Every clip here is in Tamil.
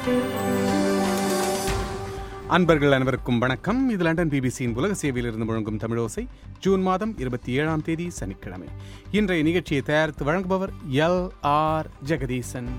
அன்பர்கள் அனைவருக்கும் வணக்கம் இது லண்டன் பிபிசியின் உலக சேவையிலிருந்து முழங்கும் தமிழோசை ஜூன் மாதம் இருபத்தி ஏழாம் தேதி சனிக்கிழமை இன்றைய நிகழ்ச்சியை தயாரித்து வழங்குபவர் எல் ஆர் ஜெகதீசன்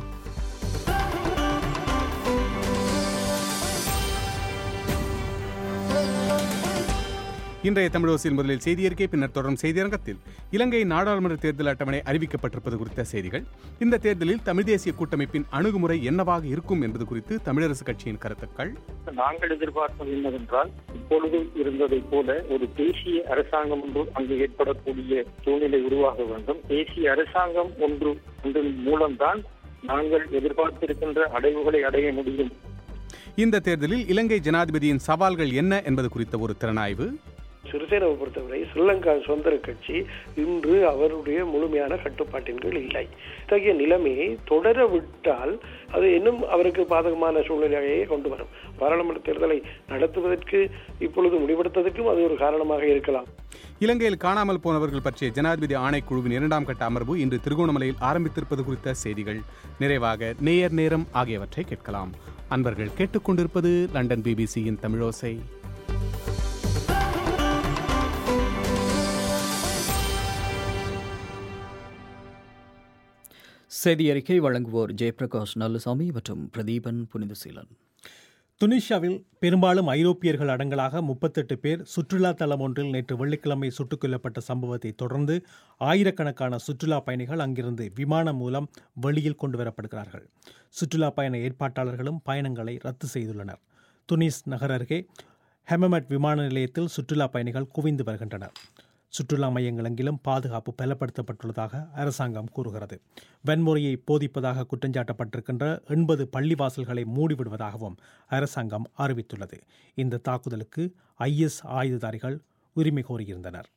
இன்றைய தமிழோசையில் முதலில் செய்தி அறிக்கை பின்னர் தொடரும் செய்தியரங்கத்தில் இலங்கை நாடாளுமன்ற தேர்தல் அட்டவணை அறிவிக்கப்பட்டிருப்பது குறித்த செய்திகள் இந்த தேர்தலில் தமிழ் தேசிய கூட்டமைப்பின் அணுகுமுறை என்னவாக இருக்கும் என்பது குறித்து தமிழரசு கட்சியின் கருத்துக்கள் நாங்கள் எதிர்பார்ப்பது என்னவென்றால் இப்பொழுது இருந்ததைப் போல ஒரு தேசிய அரசாங்கம் ஒன்று அங்கு ஏற்படக்கூடிய சூழ்நிலை உருவாக வேண்டும் தேசிய அரசாங்கம் ஒன்று ஒன்றின் மூலம்தான் நாங்கள் எதிர்பார்த்திருக்கின்ற அடைவுகளை அடைய முடியும் இந்த தேர்தலில் இலங்கை ஜனாதிபதியின் சவால்கள் என்ன என்பது குறித்த ஒரு திறனாய்வு சிறிசேனாவை பொறுத்தவரை ஸ்ரீலங்கா சுதந்திர கட்சி இன்று அவருடைய முழுமையான கட்டுப்பாட்டின் கீழ் இல்லை இத்தகைய நிலைமையை தொடர விட்டால் அது இன்னும் அவருக்கு பாதகமான சூழ்நிலையை கொண்டு வரும் பாராளுமன்ற தேர்தலை நடத்துவதற்கு இப்பொழுது முடிவெடுத்ததற்கும் அது ஒரு காரணமாக இருக்கலாம் இலங்கையில் காணாமல் போனவர்கள் பற்றிய ஜனாதிபதி ஆணைக்குழுவின் இரண்டாம் கட்ட அமர்வு இன்று திருகோணமலையில் ஆரம்பித்திருப்பது குறித்த செய்திகள் நிறைவாக நேயர் நேரம் ஆகியவற்றை கேட்கலாம் அன்பர்கள் கேட்டுக்கொண்டிருப்பது லண்டன் பிபிசியின் தமிழோசை செய்தி அறிக்கை வழங்குவோர் ஜெயபிரகாஷ் நல்லசாமி மற்றும் பிரதீபன் புனிதசீலன் துனிஷியாவில் பெரும்பாலும் ஐரோப்பியர்கள் அடங்கலாக முப்பத்தெட்டு பேர் சுற்றுலா தலம் ஒன்றில் நேற்று வெள்ளிக்கிழமை சுட்டுக் கொல்லப்பட்ட சம்பவத்தை தொடர்ந்து ஆயிரக்கணக்கான சுற்றுலா பயணிகள் அங்கிருந்து விமானம் மூலம் வெளியில் கொண்டு வரப்படுகிறார்கள் சுற்றுலா பயண ஏற்பாட்டாளர்களும் பயணங்களை ரத்து செய்துள்ளனர் துனிஸ் நகர் அருகே ஹெமமட் விமான நிலையத்தில் சுற்றுலா பயணிகள் குவிந்து வருகின்றனர் சுற்றுலா மையங்கள் எங்கிலும் பாதுகாப்பு பலப்படுத்தப்பட்டுள்ளதாக அரசாங்கம் கூறுகிறது வன்முறையை போதிப்பதாக குற்றஞ்சாட்டப்பட்டிருக்கின்ற எண்பது பள்ளிவாசல்களை மூடிவிடுவதாகவும் அரசாங்கம் அறிவித்துள்ளது இந்த தாக்குதலுக்கு ஐஎஸ் ஆயுததாரிகள் உரிமை கோரியிருந்தனர்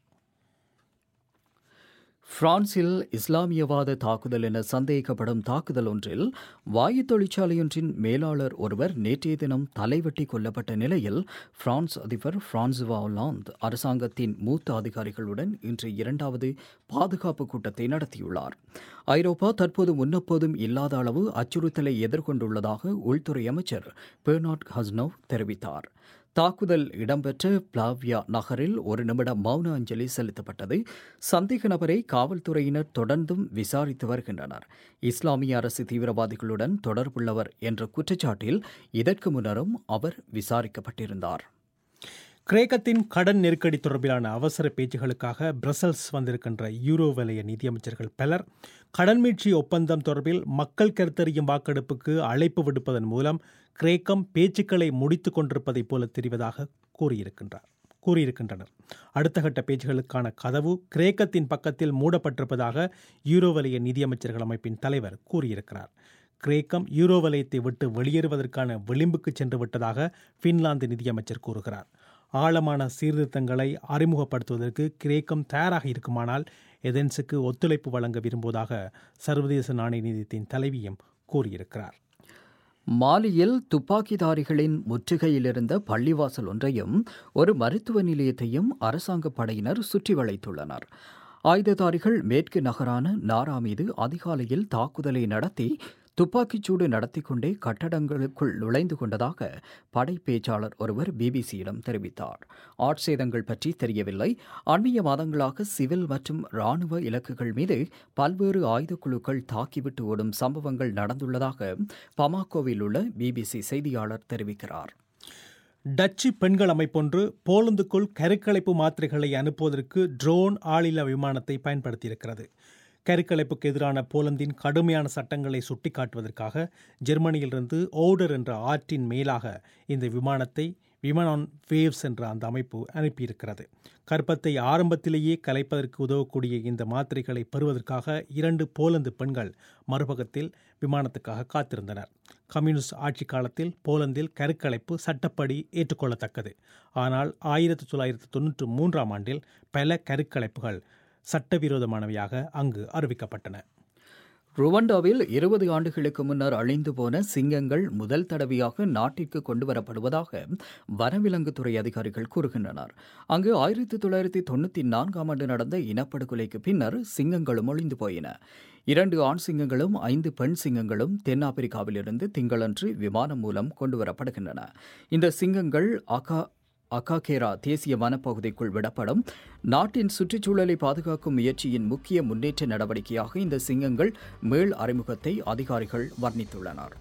பிரான்சில் இஸ்லாமியவாத தாக்குதல் என சந்தேகிக்கப்படும் தாக்குதல் ஒன்றில் வாயு தொழிற்சாலையொன்றின் மேலாளர் ஒருவர் நேற்றைய தினம் தலைவெட்டி கொல்லப்பட்ட நிலையில் பிரான்ஸ் அதிபர் பிரான்சுவா ஒலாந்த் அரசாங்கத்தின் மூத்த அதிகாரிகளுடன் இன்று இரண்டாவது பாதுகாப்பு கூட்டத்தை நடத்தியுள்ளார் ஐரோப்பா தற்போது முன்னெப்போதும் இல்லாத அளவு அச்சுறுத்தலை எதிர்கொண்டுள்ளதாக உள்துறை அமைச்சர் பெர்னாட் ஹஸ்னோவ் தெரிவித்தார் தாக்குதல் இடம்பெற்ற பிளாவியா நகரில் ஒரு நிமிடம் மௌன அஞ்சலி செலுத்தப்பட்டது சந்தேக நபரை காவல்துறையினர் தொடர்ந்தும் விசாரித்து வருகின்றனர் இஸ்லாமிய அரசு தீவிரவாதிகளுடன் தொடர்புள்ளவர் என்ற குற்றச்சாட்டில் இதற்கு முன்னரும் அவர் விசாரிக்கப்பட்டிருந்தார் கிரேக்கத்தின் கடன் நெருக்கடி தொடர்பிலான அவசர பேச்சுகளுக்காக பிரசல்ஸ் வந்திருக்கின்ற யூரோ வலய நிதியமைச்சர்கள் பலர் கடன் மீட்சி ஒப்பந்தம் தொடர்பில் மக்கள் கருத்தறியும் வாக்கெடுப்புக்கு அழைப்பு விடுப்பதன் மூலம் கிரேக்கம் பேச்சுக்களை முடித்துக் கொண்டிருப்பதைப் போல தெரிவதாக கூறியிருக்கின்றார் கூறியிருக்கின்றனர் அடுத்த கட்ட பேச்சுகளுக்கான கதவு கிரேக்கத்தின் பக்கத்தில் மூடப்பட்டிருப்பதாக யூரோ வலய நிதியமைச்சர்கள் அமைப்பின் தலைவர் கூறியிருக்கிறார் கிரேக்கம் யூரோ வலயத்தை விட்டு வெளியேறுவதற்கான விளிம்புக்கு சென்று விட்டதாக பின்லாந்து நிதியமைச்சர் கூறுகிறார் ஆழமான சீர்திருத்தங்களை அறிமுகப்படுத்துவதற்கு கிரேக்கம் தயாராக இருக்குமானால் எதென்ஸுக்கு ஒத்துழைப்பு வழங்க விரும்புவதாக சர்வதேச நாணய நிதியத்தின் தலைவியும் கூறியிருக்கிறார் மாலியில் துப்பாக்கிதாரிகளின் முற்றுகையிலிருந்த பள்ளிவாசல் ஒன்றையும் ஒரு மருத்துவ நிலையத்தையும் அரசாங்க படையினர் சுற்றி வளைத்துள்ளனர் ஆயுததாரிகள் மேற்கு நகரான நாரா மீது அதிகாலையில் தாக்குதலை நடத்தி துப்பாக்கிச்சூடு நடத்தி கொண்டே கட்டடங்களுக்குள் நுழைந்து கொண்டதாக படை பேச்சாளர் ஒருவர் பிபிசியிடம் தெரிவித்தார் ஆட்சேதங்கள் பற்றி தெரியவில்லை அண்மைய மாதங்களாக சிவில் மற்றும் ராணுவ இலக்குகள் மீது பல்வேறு ஆயுதக்குழுக்கள் தாக்கிவிட்டு ஓடும் சம்பவங்கள் நடந்துள்ளதாக பமாக்கோவில் உள்ள பிபிசி செய்தியாளர் தெரிவிக்கிறார் டச்சு பெண்கள் அமைப்பொன்று போலந்துக்குள் கருக்கலைப்பு மாத்திரைகளை அனுப்புவதற்கு ட்ரோன் ஆளில்லா விமானத்தை பயன்படுத்தியிருக்கிறது கருக்கலைப்புக்கு எதிரான போலந்தின் கடுமையான சட்டங்களை சுட்டிக்காட்டுவதற்காக ஜெர்மனியிலிருந்து ஓடர் என்ற ஆற்றின் மேலாக இந்த விமானத்தை விமானான் வேவ்ஸ் என்ற அந்த அமைப்பு அனுப்பியிருக்கிறது கர்ப்பத்தை ஆரம்பத்திலேயே கலைப்பதற்கு உதவக்கூடிய இந்த மாத்திரைகளை பெறுவதற்காக இரண்டு போலந்து பெண்கள் மறுபக்கத்தில் விமானத்துக்காக காத்திருந்தனர் கம்யூனிஸ்ட் ஆட்சி காலத்தில் போலந்தில் கருக்கலைப்பு சட்டப்படி ஏற்றுக்கொள்ளத்தக்கது ஆனால் ஆயிரத்தி தொள்ளாயிரத்தி தொன்னூற்றி மூன்றாம் ஆண்டில் பல கருக்கலைப்புகள் சட்டவிரோதமானவையாக அங்கு அறிவிக்கப்பட்டன ருவண்டாவில் இருபது ஆண்டுகளுக்கு முன்னர் அழிந்து போன சிங்கங்கள் முதல் தடவையாக நாட்டிற்கு கொண்டுவரப்படுவதாக வனவிலங்குத்துறை அதிகாரிகள் கூறுகின்றனர் அங்கு ஆயிரத்தி தொள்ளாயிரத்தி தொண்ணூற்றி நான்காம் ஆண்டு நடந்த இனப்படுகொலைக்கு பின்னர் சிங்கங்களும் ஒழிந்து போயின இரண்டு ஆண் சிங்கங்களும் ஐந்து பெண் சிங்கங்களும் தென்னாப்பிரிக்காவிலிருந்து திங்களன்று விமானம் மூலம் கொண்டுவரப்படுகின்றன இந்த சிங்கங்கள் அகா அகாகேரா தேசிய வனப்பகுதிக்குள் விடப்படும் நாட்டின் சுற்றுச்சூழலை பாதுகாக்கும் முயற்சியின் முக்கிய முன்னேற்ற நடவடிக்கையாக இந்த சிங்கங்கள் மேல் அறிமுகத்தை அதிகாரிகள் வர்ணித்துள்ளனர்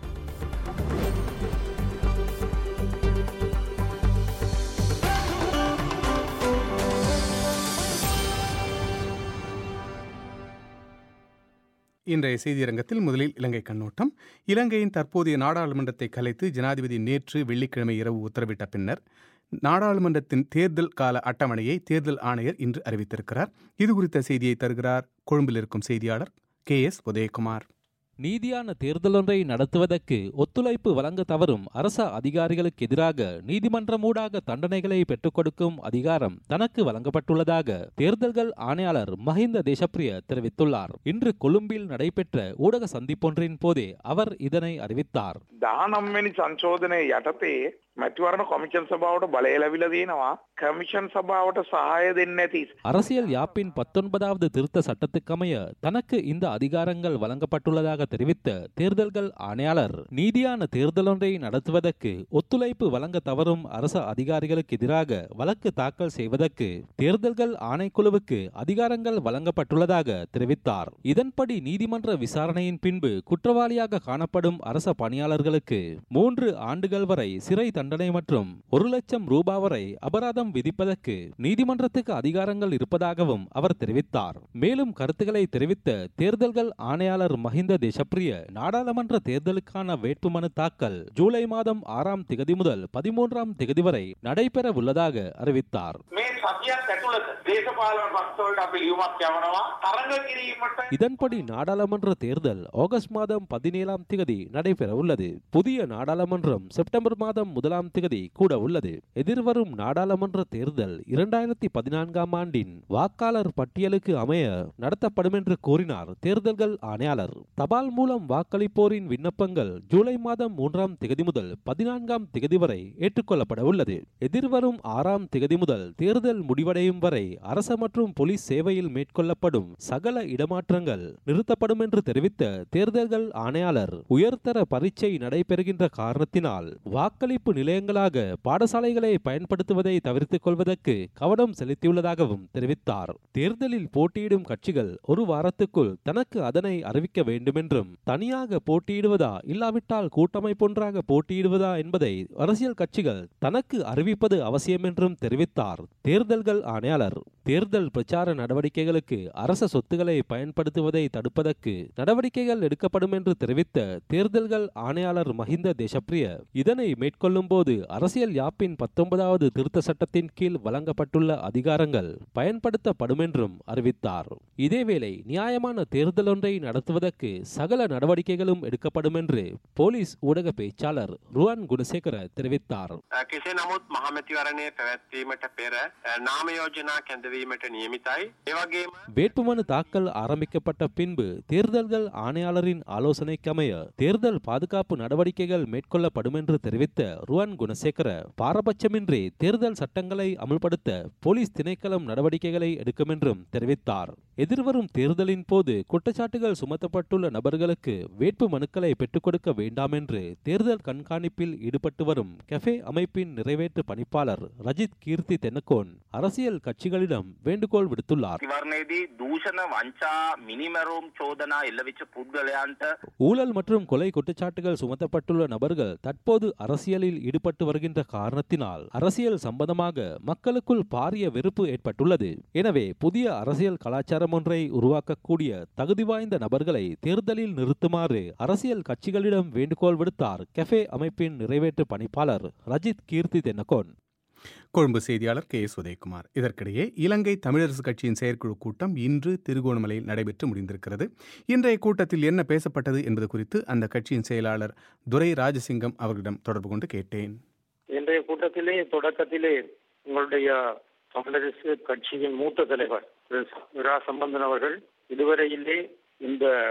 இன்றைய செய்தியரங்கத்தில் முதலில் இலங்கை கண்ணோட்டம் இலங்கையின் தற்போதைய நாடாளுமன்றத்தை கலைத்து ஜனாதிபதி நேற்று வெள்ளிக்கிழமை இரவு உத்தரவிட்ட பின்னர் நாடாளுமன்றத்தின் தேர்தல் கால அட்டவணையை தேர்தல் ஆணையர் இன்று அறிவித்திருக்கிறார் இது குறித்த செய்தியை தருகிறார் கொழும்பில் இருக்கும் செய்தியாளர் கே எஸ் உதயகுமார் நீதியான தேர்தலொன்றை நடத்துவதற்கு ஒத்துழைப்பு வழங்க தவறும் அரச அதிகாரிகளுக்கு எதிராக நீதிமன்றமூடாக தண்டனைகளை பெற்றுக் கொடுக்கும் அதிகாரம் தனக்கு வழங்கப்பட்டுள்ளதாக தேர்தல்கள் ஆணையாளர் மஹிந்த தேசப்பிரிய தெரிவித்துள்ளார் இன்று கொழும்பில் நடைபெற்ற ஊடக சந்திப்பொன்றின் போதே அவர் இதனை அறிவித்தார் දහනම්වැනි සංශෝධනය යටතේ මැතිවරණ කොමිෂන් සභාවට බලය ලැබිල තියෙනවා කමිෂන් සභාවට සහය දෙන්න ඇති அரசியல் யாப்பின் பத்தொன்பதாவது திருத்த சட்டத்துக்கமைய தனக்கு இந்த அதிகாரங்கள் வழங்கப்பட்டுள்ளதாக தெரிவித்த தேர்தல்கள் ஆணையாளர் நீதியான தேர்தலொன்றை நடத்துவதற்கு ஒத்துழைப்பு வழங்க தவறும் அரச அதிகாரிகளுக்கு எதிராக வழக்கு தாக்கல் செய்வதற்கு தேர்தல்கள் ஆணைக்குழுவுக்கு அதிகாரங்கள் வழங்கப்பட்டுள்ளதாக தெரிவித்தார் இதன்படி நீதிமன்ற விசாரணையின் பின்பு குற்றவாளியாக காணப்படும் அரச பணியாளர்களுக்கு மூன்று ஆண்டுகள் வரை சிறை தண்டனை மற்றும் ஒரு லட்சம் ரூபாய் வரை அபராதம் விதிப்பதற்கு நீதிமன்றத்துக்கு அதிகாரங்கள் இருப்பதாகவும் அவர் தெரிவித்தார் மேலும் கருத்துக்களை தெரிவித்த தேர்தல்கள் ஆணையாளர் மஹிந்த தேசப்பிரிய நாடாளுமன்ற தேர்தலுக்கான வேட்புமனு தாக்கல் ஜூலை மாதம் ஆறாம் திகதி முதல் பதிமூன்றாம் திகதி வரை நடைபெற உள்ளதாக அறிவித்தார் මේ සතියක් ඇතුළත දේශපාලන පක්ෂවලට අපි ලියුමක් යවනවා තරඟ කිරීමට இதன்படி நாடாளுமன்ற தேர்தல் ஆகஸ்ட் மாதம் பதினேழாம் திகதி நடைபெற உள்ளது புதிய நாடாளுமன்றம் செப்டம்பர் மாதம் முதலாம் திகதி கூட உள்ளது எதிர்வரும் நாடாளுமன்ற தேர்தல் இரண்டாயிரத்தி பதினான்காம் ஆண்டின் வாக்காளர் பட்டியலுக்கு அமைய நடத்தப்படும் என்று கூறினார் தேர்தல்கள் ஆணையாளர் தபால் மூலம் வாக்களிப்போரின் விண்ணப்பங்கள் ஜூலை மாதம் மூன்றாம் திகதி முதல் பதினான்காம் திகதி வரை ஏற்றுக்கொள்ளப்பட உள்ளது எதிர்வரும் ஆறாம் திகதி முதல் தேர்தல் முடிவடையும் வரை அரச மற்றும் போலீஸ் சேவையில் மேற்கொள்ளப்படும் சகல இடமாற்றங்கள் நிறுத்தப்படும் என்று தெரிவித்த தேர்தல்கள் ஆணையாளர் உயர்தர பரீட்சை நடைபெறுகின்ற காரணத்தினால் வாக்களிப்பு நிலையங்களாக பாடசாலைகளை பயன்படுத்துவதை தவிர்த்துக் கொள்வதற்கு கவனம் செலுத்தியுள்ளதாகவும் தெரிவித்தார் தேர்தலில் போட்டியிடும் கட்சிகள் ஒரு வாரத்துக்குள் தனக்கு அதனை அறிவிக்க வேண்டுமென்றும் தனியாக போட்டியிடுவதா இல்லாவிட்டால் கூட்டமைப்பொன்றாக போட்டியிடுவதா என்பதை அரசியல் கட்சிகள் தனக்கு அறிவிப்பது அவசியம் என்றும் தெரிவித்தார் தேர்தல்கள் ஆணையாளர் தேர்தல் பிரச்சார நடவடிக்கைகளுக்கு அரச சொத்துக்களை பயன்படுத்துவதை தடுப்பதற்கு நடவடிக்கைகள் எடுக்கப்படும் என்று தெரிவித்த தேர்தல்கள் ஆணையாளர் மஹிந்த தேசப்பிரிய இதனை மேற்கொள்ளும் போது அரசியல் யாப்பின் பத்தொன்பதாவது திருத்த சட்டத்தின் கீழ் வழங்கப்பட்டுள்ள அதிகாரங்கள் பயன்படுத்தப்படும் என்றும் அறிவித்தார் இதேவேளை நியாயமான தேர்தலொன்றை நடத்துவதற்கு சகல நடவடிக்கைகளும் எடுக்கப்படும் என்று போலீஸ் ஊடக பேச்சாளர் ருவான் குணசேகர தெரிவித்தார் කෙසේ නමුත් මහමැතිවරණය පැවැත්වීමට පෙර නාම යෝජනා කැඳවීමට නියමිතයි. ඒවගේම வேட்புமனு தாக்கல் ஆரம்பிக்கப்பட்ட பின்பு தேர்தல்கள் ஆணையாளரின் ஆலோசனைக்கமைய தேர்தல் பாதுகாப்பு நடவடிக்கைகள் மேற்கொள்ளப்படும் என்று தெரிவித்த ருவான் குணசேகர பாரபட்சமின்றி தேர்தல் சட்டங்களை அமல்படுத்த போலீஸ் திணைக்களம் நடவடிக்கைகளை எடுக்கும் என்றும் தெரிவித்தார் எதிர்வரும் தேர்தலின் போது குற்றச்சாட்டுகள் சுமத்தப்பட்டுள்ள நபர்களுக்கு வேட்பு மனுக்களை பெற்றுக் கொடுக்க வேண்டாம் என்று தேர்தல் கண்காணிப்பில் ஈடுபட்டு வரும் கெஃபே அமைப்பின் நிறைவேற்று பணிப்பாளர் ரஜித் கீர்த்தி தென்னக்கோன் அரசியல் கட்சிகளிடம் வேண்டுகோள் விடுத்துள்ளார் තිවරණයේදී දූෂණ වංචා මිනිමැරුම් චෝදනා එල්ලවිච්ච පුද්ගලයන්ට ஊழல் மற்றும் கொலை குற்றச்சாட்டுகள் சுமத்தப்பட்டுள்ள நபர்கள் தற்போது அரசியலில் ஈடுபட்டு வருகின்ற காரணத்தினால் அரசியல் சம்பந்தமாக மக்களுக்குள் பாரிய வெறுப்பு ஏற்பட்டுள்ளது எனவே புதிய அரசியல் கலாச்சாரம் ஒன்றை உருவாக்கக்கூடிய தகுதி வாய்ந்த நபர்களை தேர்தலில் நிறுத்துமாறு அரசியல் கட்சிகளிடம் வேண்டுகோள் விடுத்தார் கெஃபே அமைப்பின் நிறைவேற்று பணிப்பாளர் ரஜித் கீர்த்தி தென்னகோன் கொழும்பு செய்தியாளர் கே எஸ் உதயகுமார் இதற்கிடையே இலங்கை தமிழரசு கட்சியின் செயற்குழு கூட்டம் இன்று திருகோணமலையில் நடைபெற்று முடிந்திருக்கிறது இன்றைய கூட்டத்தில் என்ன பேசப்பட்டது என்பது குறித்து அந்த கட்சியின் செயலாளர் துரை ராஜசிங்கம் அவர்களிடம் தொடர்பு கொண்டு கேட்டேன் இன்றைய கூட்டத்திலே தொடக்கத்திலே உங்களுடைய தமிழரசு கட்சியின் மூத்த தலைவர் திரு இரா சம்பந்தன் அவர்கள் இதுவரையிலே இந்த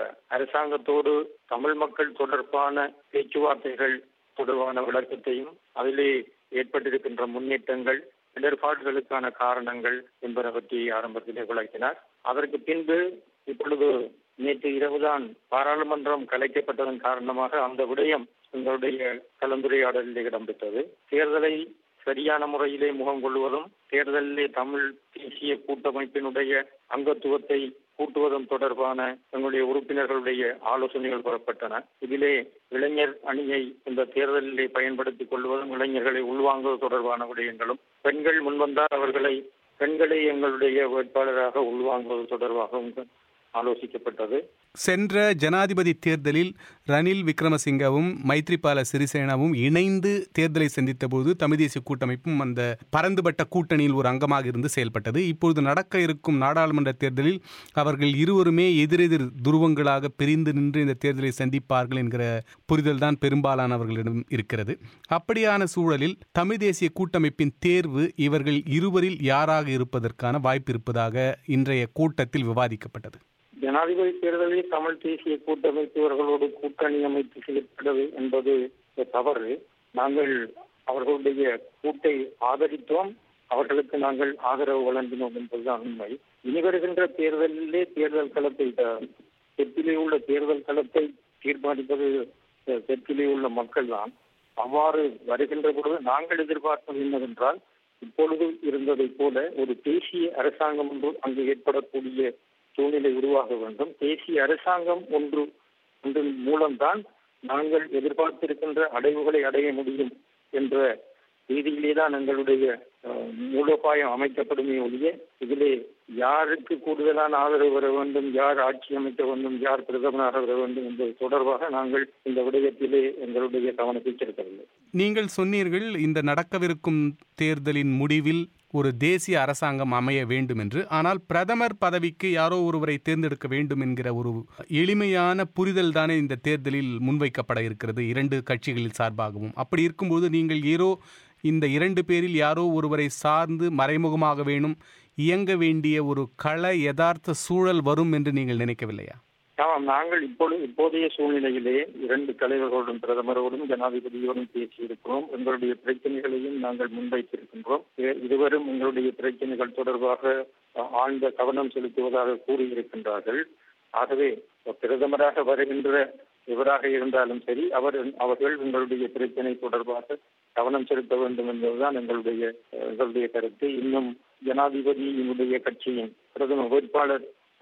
அரசாங்கத்தோடு தமிழ் மக்கள் தொடர்பான பேச்சுவார்த்தைகள் தொடர்பான விளக்கத்தையும் அதிலே ஏற்பட்டிருக்கின்ற முன்னேற்றங்கள் இடர்பாடுகளுக்கான காரணங்கள் என்பதை பற்றி ஆரம்பத்திலே விளக்கினார் அதற்கு பின்பு இப்பொழுது நேற்று இரவுதான் பாராளுமன்றம் கலைக்கப்பட்டதன் காரணமாக அந்த விடயம் எங்களுடைய கலந்துரையாடலில் இடம்பெற்றது தேர்தலை சரியான முறையிலே முகம் கொள்வதும் தேர்தலிலே தமிழ் தேசிய கூட்டமைப்பினுடைய அங்கத்துவத்தை கூட்டுவதும் தொடர்பான எங்களுடைய உறுப்பினர்களுடைய ஆலோசனைகள் பெறப்பட்டன இதிலே இளைஞர் அணியை இந்த தேர்தலிலே பயன்படுத்திக் கொள்வதும் இளைஞர்களை உள்வாங்குவது தொடர்பான விடயங்களும் பெண்கள் முன்வந்தால் அவர்களை பெண்களை எங்களுடைய வேட்பாளராக உள்வாங்குவது தொடர்பாகவும் ஆலோசிக்கப்பட்டது சென்ற ஜனாதிபதி தேர்தலில் ரணில் விக்ரமசிங்கவும் மைத்ரிபால சிறிசேனாவும் இணைந்து தேர்தலை சந்தித்த போது தமிழ் தேசிய கூட்டமைப்பும் அந்த பரந்துபட்ட கூட்டணியில் ஒரு அங்கமாக இருந்து செயல்பட்டது இப்பொழுது நடக்க இருக்கும் நாடாளுமன்ற தேர்தலில் அவர்கள் இருவருமே எதிரெதிர் துருவங்களாக பிரிந்து நின்று இந்த தேர்தலை சந்திப்பார்கள் என்கிற புரிதல் தான் பெரும்பாலானவர்களிடம் இருக்கிறது அப்படியான சூழலில் தமிழ் தேசிய கூட்டமைப்பின் தேர்வு இவர்கள் இருவரில் யாராக இருப்பதற்கான வாய்ப்பு இருப்பதாக இன்றைய கூட்டத்தில் விவாதிக்கப்பட்டது ஜனாதிபதி தேர்தலில் தமிழ் தேசிய கூட்டமைப்பு இவர்களோடு கூட்டணி அமைத்து செயற்படுவது என்பது தவறு நாங்கள் அவர்களுடைய கூட்டை ஆதரித்தோம் அவர்களுக்கு நாங்கள் ஆதரவு வழங்கினோம் என்பதுதான் உண்மை இனி வருகின்ற தேர்தலிலே தேர்தல் களத்தை தெற்கிலே உள்ள தேர்தல் களத்தை தீர்மானிப்பது தெற்கிலே உள்ள மக்கள் தான் அவ்வாறு வருகின்ற பொழுது நாங்கள் எதிர்பார்ப்பது என்னவென்றால் இப்பொழுது இருந்ததைப் போல ஒரு தேசிய அரசாங்கம் ஒன்று அங்கு ஏற்படக்கூடிய சூழ்நிலை உருவாக வேண்டும் தேசிய அரசாங்கம் ஒன்று ஒன்றின் மூலம்தான் நாங்கள் எதிர்பார்த்திருக்கின்ற அடைவுகளை அடைய முடியும் என்ற ரீதியிலே தான் எங்களுடைய மூலோபாயம் அமைக்கப்படுமே ஒழிய இதிலே யாருக்கு கூடுதலான ஆதரவு வர வேண்டும் யார் ஆட்சி அமைக்க வேண்டும் யார் பிரதமராக வர வேண்டும் என்பது தொடர்பாக நாங்கள் இந்த விடயத்திலே எங்களுடைய கவனத்தை செலுத்தவில்லை நீங்கள் சொன்னீர்கள் இந்த நடக்கவிருக்கும் தேர்தலின் முடிவில் ஒரு தேசிய அரசாங்கம் அமைய வேண்டும் என்று ஆனால் பிரதமர் பதவிக்கு யாரோ ஒருவரை தேர்ந்தெடுக்க வேண்டும் என்கிற ஒரு எளிமையான புரிதல் தானே இந்த தேர்தலில் முன்வைக்கப்பட இருக்கிறது இரண்டு கட்சிகளில் சார்பாகவும் அப்படி இருக்கும்போது நீங்கள் ஏதோ இந்த இரண்டு பேரில் யாரோ ஒருவரை சார்ந்து மறைமுகமாக வேணும் இயங்க வேண்டிய ஒரு கள யதார்த்த சூழல் வரும் என்று நீங்கள் நினைக்கவில்லையா ஆமாம் நாங்கள் இப்பொழுது இப்போதைய சூழ்நிலையிலே இரண்டு தலைவர்களோடும் பிரதமரோடும் ஜனாதிபதியோடும் பேசியிருக்கிறோம் எங்களுடைய பிரச்சனைகளையும் நாங்கள் முன்வைத்திருக்கின்றோம் இருவரும் எங்களுடைய பிரச்சனைகள் தொடர்பாக ஆழ்ந்த கவனம் செலுத்துவதாக கூறியிருக்கின்றார்கள் ஆகவே பிரதமராக வருகின்ற இவராக இருந்தாலும் சரி அவர் அவர்கள் எங்களுடைய பிரச்சனை தொடர்பாக கவனம் செலுத்த வேண்டும் என்பதுதான் எங்களுடைய எங்களுடைய கருத்து இன்னும் ஜனாதிபதியினுடைய கட்சியின் பிரதம வேட்பாளர்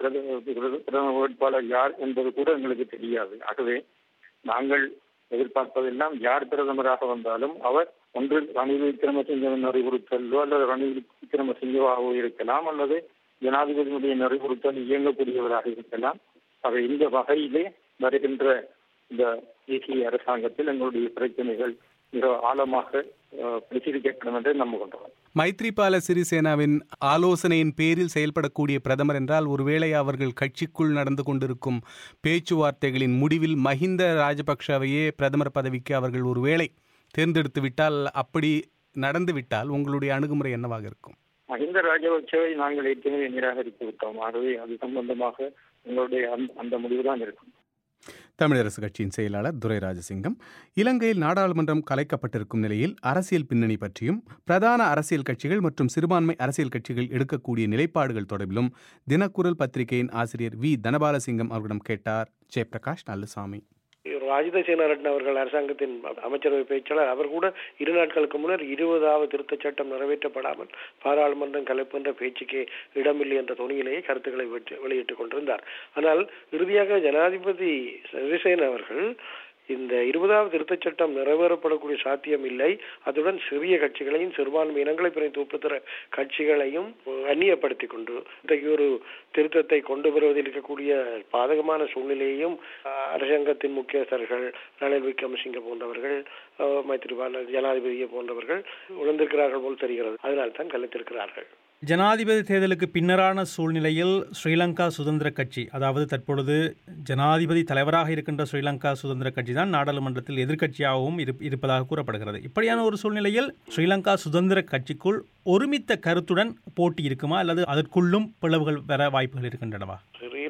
பிரதம வேட்பாளர் யார் என்பது கூட எங்களுக்கு தெரியாது ஆகவே நாங்கள் எதிர்பார்ப்பதெல்லாம் யார் பிரதமராக வந்தாலும் அவர் ஒன்று ரணில் விக்ரமசிங்கவின் அறிவுறுத்தலோ அல்லது ரணில் விக்ரமசிங்கவாகவோ இருக்கலாம் அல்லது ஜனாதிபதியினுடைய நிறைவுறுத்தல் இயங்கக்கூடியவராக இருக்கலாம் ஆக இந்த வகையிலே வருகின்ற இந்த தேசிய அரசாங்கத்தில் எங்களுடைய பிரச்சனைகள் மிக ஆழமாக பரிசீலிக்கப்படும் என்று நம்புகின்றோம் மைத்ரிபால சிறிசேனாவின் ஆலோசனையின் பேரில் செயல்படக்கூடிய பிரதமர் என்றால் ஒருவேளை அவர்கள் கட்சிக்குள் நடந்து கொண்டிருக்கும் பேச்சுவார்த்தைகளின் முடிவில் மஹிந்த ராஜபக்ஷவையே பிரதமர் பதவிக்கு அவர்கள் ஒருவேளை தேர்ந்தெடுத்து விட்டால் அப்படி நடந்து விட்டால் உங்களுடைய அணுகுமுறை என்னவாக இருக்கும் மஹிந்த ராஜபக்சவை நாங்கள் ஏற்கனவே நிராகரித்து விட்டோம் ஆகவே அது சம்பந்தமாக உங்களுடைய அந்த முடிவுதான் இருக்கும் தமிழரசு கட்சியின் செயலாளர் துரை ராஜசிங்கம் இலங்கையில் நாடாளுமன்றம் கலைக்கப்பட்டிருக்கும் நிலையில் அரசியல் பின்னணி பற்றியும் பிரதான அரசியல் கட்சிகள் மற்றும் சிறுபான்மை அரசியல் கட்சிகள் எடுக்கக்கூடிய நிலைப்பாடுகள் தொடர்பிலும் தினக்குரல் பத்திரிகையின் ஆசிரியர் வி தனபாலசிங்கம் அவர்களிடம் கேட்டார் ஜெயபிரகாஷ் நல்லுசாமி ராஜித சேனாரட்ன அவர்கள் அரசாங்கத்தின் அமைச்சரவை பேச்சாளர் அவர் கூட இரு நாட்களுக்கு முன்னர் இருபதாவது திருத்தச் சட்டம் நிறைவேற்றப்படாமல் பாராளுமன்றம் கலைப்பு என்ற பேச்சுக்கே இடமில்லை என்ற துணியிலேயே கருத்துக்களை வெளியிட்டுக் கொண்டிருந்தார் ஆனால் இறுதியாக ஜனாதிபதி சிறிசேன அவர்கள் இந்த இருபதாவது திருத்தச் சட்டம் நிறைவேறப்படக்கூடிய சாத்தியம் இல்லை அதுடன் சிறிய கட்சிகளையும் சிறுபான்மை இனங்களை பிரதிநிதித்துவப்படுத்துகிற கட்சிகளையும் அந்நியப்படுத்திக் கொண்டு இன்றைக்கு ஒரு திருத்தத்தை கொண்டு வருவதில் இருக்கக்கூடிய பாதகமான சூழ்நிலையையும் அரசாங்கத்தின் முக்கியஸ்தர்கள் ரணில் விக்ரமசிங்க போன்றவர்கள் மைத்திரிபால ஜனாதிபதியை போன்றவர்கள் உணர்ந்திருக்கிறார்கள் போல் தெரிகிறது அதனால் தான் கலைத்திருக்கிறார்கள் ஜனாதிபதி தேர்தலுக்கு பின்னரான சூழ்நிலையில் ஸ்ரீலங்கா சுதந்திர கட்சி அதாவது தற்பொழுது ஜனாதிபதி தலைவராக இருக்கின்ற ஸ்ரீலங்கா சுதந்திர கட்சி தான் நாடாளுமன்றத்தில் எதிர்க்கட்சியாகவும் இருப்பதாக கூறப்படுகிறது இப்படியான ஒரு சூழ்நிலையில் ஸ்ரீலங்கா சுதந்திர கட்சிக்குள் ஒருமித்த கருத்துடன் போட்டி இருக்குமா அல்லது அதற்குள்ளும் பிளவுகள் வர வாய்ப்புகள் இருக்கின்றனவா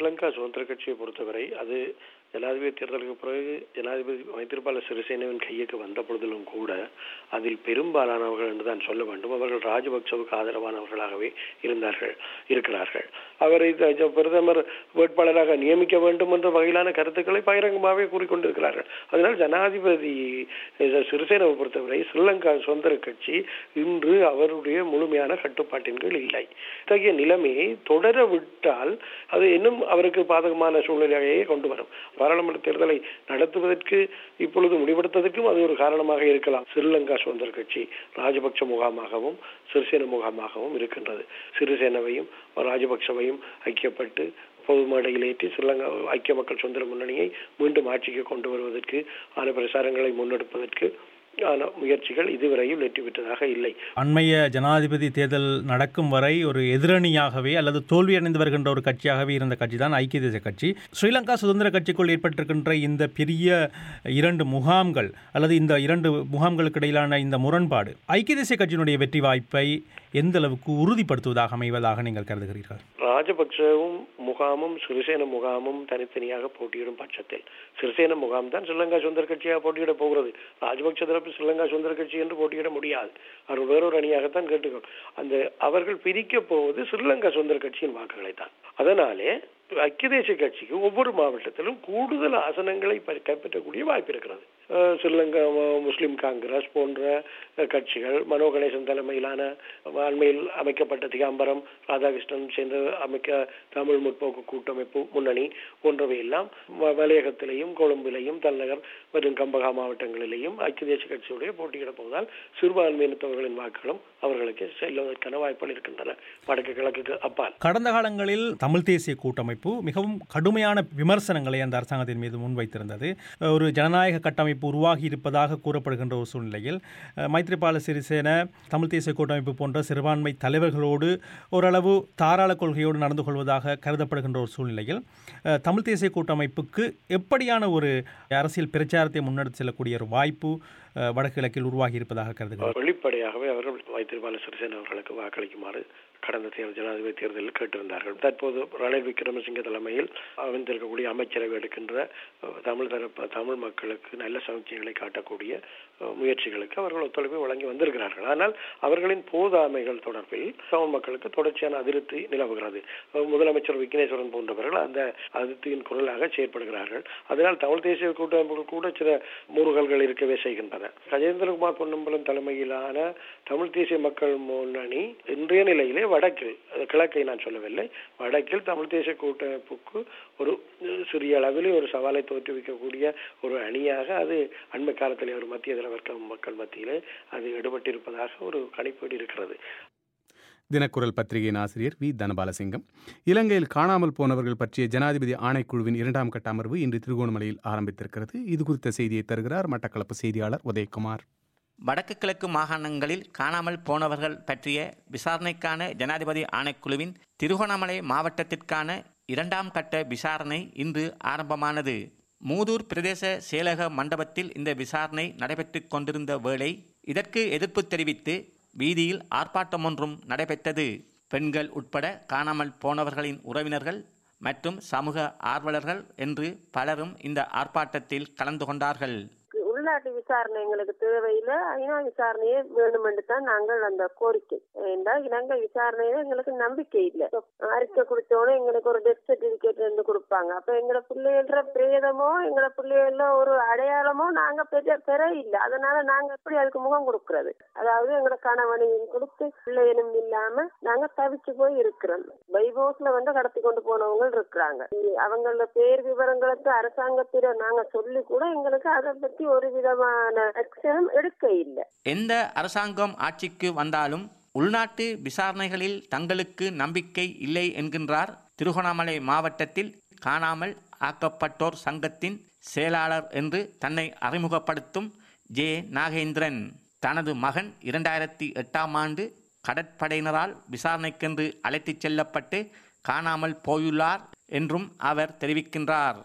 ஸ்ரீலங்கா சுதந்திர கட்சியை பொறுத்தவரை அது ஜனாதிபதி தேர்தலுக்கு பிறகு ஜனாதிபதி மைத்திரிபால சிறிசேனவின் கையுக்கு வந்த பொழுதிலும் கூட அதில் பெரும்பாலானவர்கள் என்று தான் சொல்ல வேண்டும் அவர்கள் ராஜபக்சவுக்கு ஆதரவானவர்களாகவே இருந்தார்கள் இருக்கிறார்கள் அவரை த- பிரதமர் வேட்பாளராக நியமிக்க வேண்டும் என்ற வகையிலான கருத்துக்களை பகிரங்கமாகவே கூறிக்கொண்டிருக்கிறார்கள் அதனால் ஜனாதிபதி அஹ், சிறிசேனவை பொறுத்தவரை ஸ்ரீலங்கா சுதந்திர கட்சி இன்று அவருடைய முழுமையான கட்டுப்பாட்டின் கீழ் இல்லை இத்தகைய நிலைமையை தொடர விட்டால் அது இன்னும் அவருக்கு பாதகமான சூழ்நிலையை கொண்டு வரும் பாராளுமன்ற தேர்தலை நடத்துவதற்கு இப்பொழுது முடிவெடுத்ததற்கும் அது ஒரு காரணமாக இருக்கலாம் ஸ்ரீலங்கா சுதந்திர கட்சி ராஜபக்ஷ முகாமாகவும் சிறிசேன முகாமாகவும் இருக்கின்றது சிறிசேனவையும் ராஜபக்சவையும் ஐக்கியப்பட்டு பொது மேடையில் ஏற்றி ஸ்ரீலங்கா ஐக்கிய மக்கள் சுதந்திர முன்னணியை மீண்டும் ஆட்சிக்கு கொண்டு வருவதற்கு ஆன பிரசாரங்களை முன்னெடுப்பதற்கு ஆன முயற்சிகள் இதுவரையில் வெற்றி பெற்றதாக இல்லை அண்மைய ஜனாதிபதி தேர்தல் நடக்கும் வரை ஒரு எதிரணியாகவே அல்லது தோல்வியடைந்து வருகின்ற ஒரு கட்சியாகவே இருந்த கட்சி தான் ஐக்கிய தேசிய கட்சி ஸ்ரீலங்கா சுதந்திர கட்சிக்குள் ஏற்பட்டிருக்கின்ற இந்த பெரிய இரண்டு முகாம்கள் அல்லது இந்த இரண்டு முகாம்களுக்கு இடையிலான இந்த முரண்பாடு ஐக்கிய தேசிய கட்சியினுடைய வெற்றி வாய்ப்பை எந்த அளவுக்கு உறுதிப்படுத்துவதாக அமைவதாக நீங்கள் கருதுகிறீர்கள் ராஜபக்சவும் முகாமும் சிறிசேன முகாமும் தனித்தனியாக போட்டியிடும் பட்சத்தில் சிறிசேன முகாம் தான் ஸ்ரீலங்கா சுதந்திர கட்சியாக போட்டியிட போகிறது ராஜபக்ச தரப்பு ஸ்ரீலங்கா சுதந்திர கட்சி என்று போட்டியிட முடியாது அவர் வேறொரு அணியாகத்தான் கேட்டுக்கொள் அந்த அவர்கள் பிரிக்க போவது ஸ்ரீலங்கா சுதந்திர கட்சியின் வாக்குகளை தான் அதனாலே ஐக்கிய தேசிய கட்சிக்கு ஒவ்வொரு மாவட்டத்திலும் கூடுதல் ஆசனங்களை ப- கைப்பற்றக்கூடிய வாய்ப்பு இருக்கிறது அஹ் ஸ்ரீலங்கா மு- முஸ்லிம் காங்கிரஸ் போன்ற அஹ், கட்சிகள் மனோ கணேசன் தலைமையிலான அண்மையில் அமைக்கப்பட்ட திகாம்பரம் ராதாகிருஷ்ணன் சேர்ந்து அமைக்க தமிழ் முற்போக்கு கூட்டமைப்பு முன்னணி போன்றவை எல்லாம் ம- மலையகத்திலேயும் கொழும்பிலேயும் தலைநகர் மற்றும் கம்பகா மாவட்டங்களிலேயும் ஐக்கிய தேசிய கட்சியுடைய போட்டியிட போவதால் சிறுபான்மையினத்தவர்களின் வாக்குகளும் அவர்களுக்கு செல்வதற்கான வாய்ப்புகள் இருக்கின்றன வடக்கு கிழக்குக்கு அப்பால் கடந்த காலங்களில் தமிழ் தேசிய கூட்டமைப்பு மிகவும் கடுமையான விமர்சனங்களை அந்த அரசாங்கத்தின் மீது முன்வைத்திருந்தது ஒரு ஜனநாயக கட்டமைப்பு உருவாகி இருப்பதாக கூறப்படுகின்ற ஒரு சூழ்நிலையில் அஹ், மைத்ரிபால சிறிசேன தமிழ் தேசிய கூட்டமைப்பு போன்ற சிறுபான்மை தலைவர்களோடு ஓரளவு தாராள கொள்கையோடு நடந்து கொள்வதாக கருதப்படுகின்ற ஒரு சூழ்நிலையில் அஹ், தமிழ் தேசிய கூட்டமைப்புக்கு எப்படியான ஒரு அரசியல் பிரச்சாரத்தை முன்னெடுத்து செல்லக்கூடிய ஒரு வாய்ப்பு அஹ், வடகிழக்கில் உருவாகி இருப்பதாக கருதுகிறேன் வெளிப்படையாகவே அவர்கள் மைத்திரிபால சிறிசேன அவர்களுக்கு வாக்களிக்குமாறு கடந்த தேர்தல் ஜனாதிபதி தேர்தலில் கேட்டிருந்தார்கள் தற்போது ரணில் விக்ரமசிங்க தலைமையில் அமைந்திருக்கக்கூடிய அமைச்சரவை எடுக்கின்ற அஹ், தமிழ் தரப்பு தமிழ் மக்களுக்கு நல்ல சமிச்சைகளை காட்டக்கூடிய அஹ், முயற்சிகளுக்கு அவர்கள் ஒத்துழைப்பு வழங்கி வந்திருக்கிறார்கள் ஆனால் அவர்களின் போதாமைகள் தொடர்பில் தமிழ் மக்களுக்கு தொடர்ச்சியான அதிருப்தி நிலவுகிறது அஹ், முதலமைச்சர் விக்னேஸ்வரன் போன்றவர்கள் அந்த அதிருப்தியின் குரலாக செயற்படுகிறார்கள் அதனால் தமிழ் தேசிய கூட்டமைப்புகள் கூட சில முருகல்கள் இருக்கவே செய்கின்றன கஜேந்திரகுமார் பொன்னம்பலம் தலைமையிலான தமிழ் தேசிய மக்கள் முன்னணி இன்றைய நிலையிலே வடக்கில் அது கிழக்கை நான் சொல்லவில்லை வடக்கில் தமிழ் தேசிய கூட்டமைப்புக்கு ஒரு அஹ், சிறிய அளவில் ஒரு சவாலை தோற்றுவிக்கக்கூடிய ஒரு அணியாக அது அண்மை காலத்தில் ஒரு மத்திய தலைவர்க்க மக்கள் மத்தியிலே அது ஈடுபட்டிருப்பதாக ஒரு கணிப்பீடு இருக்கிறது தினக்குரல் பத்திரிகையின் ஆசிரியர் வி தனபாலசிங்கம் இலங்கையில் காணாமல் போனவர்கள் பற்றிய ஜனாதிபதி ஆணைக்குழுவின் இரண்டாம் கட்ட அமர்வு இன்று திருகோணமலையில் ஆரம்பித்திருக்கிறது இது குறித்த செய்தியை தருகிறார் மட்டக்களப்பு செய்தியாளர் உதயகுமார் வடக்கு கிழக்கு மாகாணங்களில் காணாமல் போனவர்கள் பற்றிய விசாரணைக்கான ஜனாதிபதி ஆணைக்குழுவின் திருகோணமலை மாவட்டத்திற்கான இரண்டாம் கட்ட விசாரணை இன்று ஆரம்பமானது மூதூர் பிரதேச செயலக மண்டபத்தில் இந்த விசாரணை நடைபெற்றுக் கொண்டிருந்த வேளை இதற்கு எதிர்ப்பு தெரிவித்து வீதியில் ஆர்ப்பாட்டம் ஒன்றும் நடைபெற்றது பெண்கள் உட்பட காணாமல் போனவர்களின் உறவினர்கள் மற்றும் சமூக ஆர்வலர்கள் என்று பலரும் இந்த ஆர்ப்பாட்டத்தில் கலந்து கொண்டார்கள் உள்நாட்டு விசாரணை எங்களுக்கு தேவையில்லை ஐநா விசாரணையே வேணும் என்று தான் நாங்கள் அந்த கோரிக்கை ஏண்டா இலங்கை விசாரணையில எங்களுக்கு நம்பிக்கை இல்லை அறிக்கை கொடுத்தோட எங்களுக்கு ஒரு டெத் சர்டிபிகேட் இருந்து கொடுப்பாங்க அப்ப எங்களோட பிள்ளைகள பிரேதமோ எங்களோட பிள்ளைகள ஒரு அடையாளமோ நாங்க பெற பெற இல்லை அதனால நாங்க எப்படி அதுக்கு முகம் கொடுக்கறது அதாவது எங்களோட கணவனையும் கொடுத்து பிள்ளைகளும் இல்லாம நாங்க தவிச்சு போய் இருக்கிறோம் பைபோஸ்ல வந்து கடத்தி கொண்டு போனவங்க இருக்கிறாங்க அவங்களோட பேர் விவரங்களுக்கு அரசாங்கத்திட நாங்க சொல்லி கூட எங்களுக்கு அதை பத்தி ஒரு விதமான ஆக்ஷனும் எடுக்க இல்லை எந்த அரசாங்கம் ஆட்சிக்கு வந்தாலும் உள்நாட்டு விசாரணைகளில் தங்களுக்கு நம்பிக்கை இல்லை என்கின்றார் திருகோணமலை மாவட்டத்தில் காணாமல் ஆக்கப்பட்டோர் சங்கத்தின் செயலாளர் என்று தன்னை அறிமுகப்படுத்தும் ஜே நாகேந்திரன் தனது மகன் இரண்டாயிரத்தி எட்டாம் ஆண்டு கடற்படையினரால் விசாரணைக்கென்று அழைத்துச் செல்லப்பட்டு காணாமல் போயுள்ளார் என்றும் அவர் தெரிவிக்கின்றார்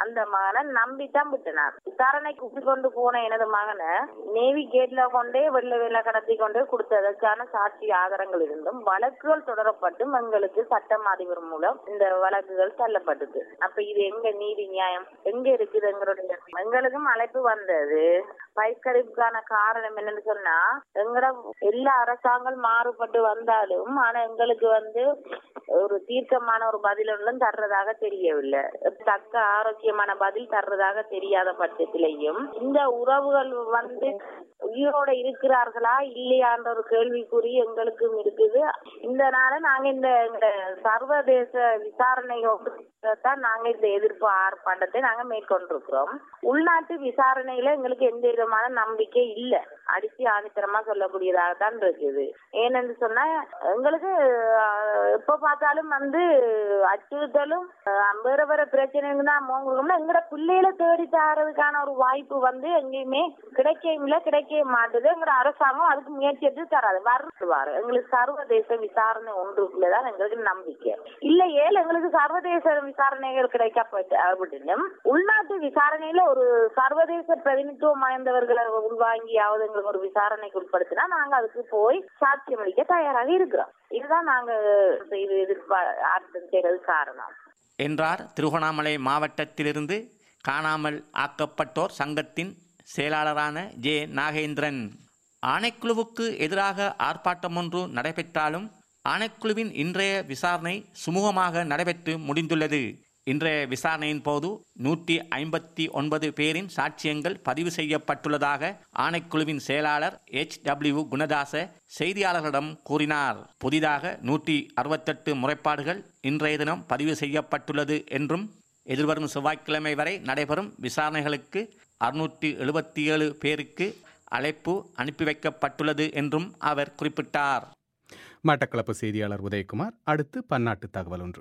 அந்த மகனை நம்பித்தான் விட்டனார் விசாரணைக்கு கூட்டி கொண்டு போன எனது மகனை நேவி கேட்ல கொண்டே வெள்ள வெள்ள கடத்தி கொண்டே கொடுத்ததற்கான சாட்சி ஆதாரங்கள் இருந்தும் வழக்குகள் தொடரப்பட்டும் எங்களுக்கு சட்டம் அதிபர் மூலம் இந்த வழக்குகள் தள்ளப்பட்டது அப்ப இது எங்க நீதி நியாயம் எங்க இருக்குது எங்களுடைய எங்களுக்கும் அழைப்பு வந்தது பயிர்க்கறிப்புக்கான காரணம் என்னன்னு சொன்னா எங்கட எல்லா அரசாங்கம் மாறுபட்டு வந்தாலும் ஆனா எங்களுக்கு வந்து ஒரு தீர்க்கமான ஒரு பதில் ஒன்றும் தர்றதாக தெரியவில்லை தக்க ஆரோக்கியமான பதில் தர்றதாக தெரியாத பட்சத்திலையும் இந்த உறவுகள் வந்து உயிரோட இருக்கிறார்களா இல்லையான்ற ஒரு கேள்விக்குறி எங்களுக்கும் இருக்குது இந்த நாள நாங்க இந்த இந்த சர்வதேச விசாரணையோடு தான் நாங்க இந்த எதிர்ப்பு ஆர்ப்பாட்டத்தை நாங்க மேற்கொண்டிருக்கிறோம் உள்நாட்டு விசாரணையில எங்களுக்கு எந்த விதமான நம்பிக்கை இல்ல அடிச்சு ஆணித்தரமா சொல்லக்கூடியதாக தான் இருக்குது ஏனென்று சொன்னா எங்களுக்கு அஹ், எப்ப பார்த்தாலும் வந்து அச்சுறுத்தலும் அஹ், வேற வேற பிரச்சனைங்க தான் மோங்கணும்னா எங்கட பிள்ளைகளை தேடி தாரதுக்கான ஒரு வாய்ப்பு வந்து எங்கேயுமே கிடைக்கவும் இல்லை கிடைக்கவே மாட்டுது எங்கட அரசாங்கம் அதுக்கு முயற்சி எடுத்து தராது வருவாரு எங்களுக்கு சர்வதேச விசாரணை ஒன்றுக்குள்ளதான் எங்களுக்கு நம்பிக்கை இல்ல ஏழு எங்களுக்கு சர்வதேச விசாரணைகள் கிடைக்கப்பட்டினும் உள்நாட்டு விசாரணையில ஒரு சர்வதேச பிரதிநிதித்துவம் வாய்ந்தவர்களை உள்வாங்கியாவது எங்களுக்கு ஒரு விசாரணைக்கு உட்படுத்தினா நாங்க அதுக்கு போய் சாட்சியம் அளிக்க தயாராக இருக்கிறோம் இதுதான் நாங்க இது எதிர்பார்த்து செய்யறது காரணம் என்றார் திருகோணாமலை மாவட்டத்திலிருந்து காணாமல் ஆக்கப்பட்டோர் சங்கத்தின் செயலாளரான ஜே நாகேந்திரன் ஆணைக்குழுவுக்கு எதிராக ஆர்ப்பாட்டம் ஒன்று நடைபெற்றாலும் ஆணைக்குழுவின் இன்றைய விசாரணை சுமூகமாக நடைபெற்று முடிந்துள்ளது இன்றைய விசாரணையின் போது நூற்றி ஐம்பத்தி ஒன்பது பேரின் சாட்சியங்கள் பதிவு செய்யப்பட்டுள்ளதாக ஆணைக்குழுவின் செயலாளர் எச் டபிள்யூ குணதாச செய்தியாளர்களிடம் கூறினார் புதிதாக நூற்றி அறுபத்தெட்டு முறைப்பாடுகள் இன்றைய தினம் பதிவு செய்யப்பட்டுள்ளது என்றும் எதிர்வரும் செவ்வாய்க்கிழமை வரை நடைபெறும் விசாரணைகளுக்கு அறுநூற்றி எழுபத்தி ஏழு பேருக்கு அழைப்பு அனுப்பி வைக்கப்பட்டுள்ளது என்றும் அவர் குறிப்பிட்டார் மட்டக்களப்பு செய்தியாளர் உதயகுமார் அடுத்து பன்னாட்டு தகவல் ஒன்று